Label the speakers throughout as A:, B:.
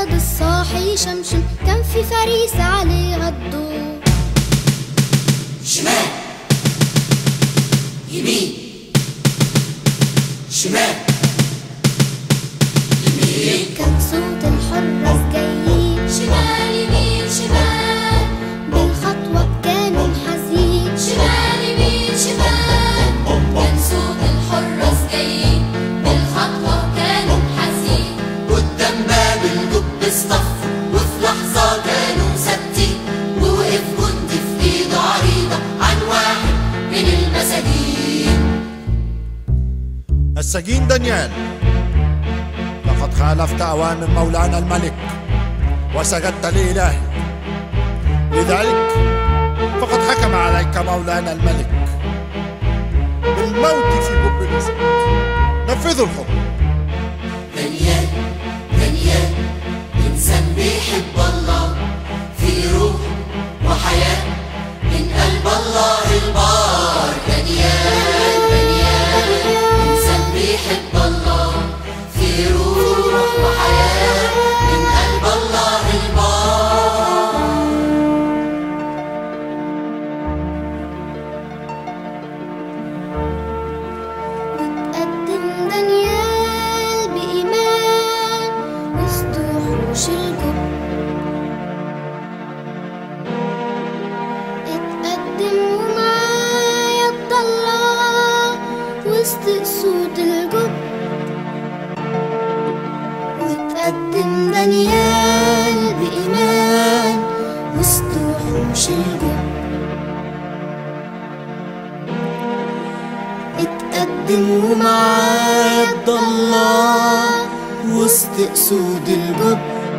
A: الأسد الصاحي شمشم كان في فريسة عليها الدور
B: شمال يمين شمال يمين
A: كان صوت الحراس جايين
C: شمال يمين شمال
A: بالخطوة كانوا حزين
C: شمال يمين شمال كان صوت الحراس جايين بالخطوة كانوا حاسين
B: قدام باب الجب اصطف وفي لحظة كانوا ثابتين ووقف جندي في ايده عريضة عن واحد من المساجين
D: السجين دانيال لقد خالفت أوامر مولانا الملك وسجدت لإلهي لذلك فقد حكم عليك مولانا الملك بالموت في جب الأسد نفذوا الحكم
B: دانيال دانيال إنسان بيحب الله في روح وحياة من قلب الله البار دانيال دانيال إنسان بيحب الله في روح وحياة من قلب الله البار
A: قدم دانيال بإيمان وسط وحوش الجب اتقدم ومعاه يد الله وسط أسود الجب واتقدم دانيال بإيمان وسط وحوش الجب اتقدم ومعاه يد الله وسط أسود الجب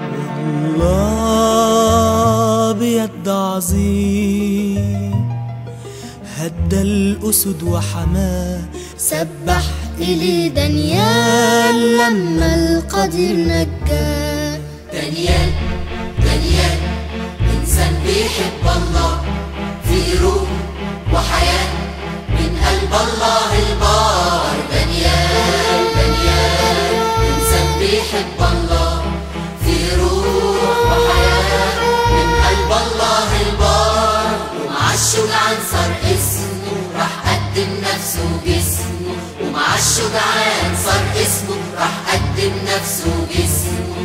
E: الله بيد عظيم هدى الأسد وحماه
A: سبح إلي دانيال لما القدير نجاه
B: دانيال دانيال إنسان بيحب الله في روح وحياة من قلب الله البار دانيال دانيال إنسان بيحب الله في روح وحياة من قلب الله البار ومع الشجعان صار اسمه راح قدم نفسه وجسمه ومع الشجعان صار اسمه راح قدم نفسه وجسمه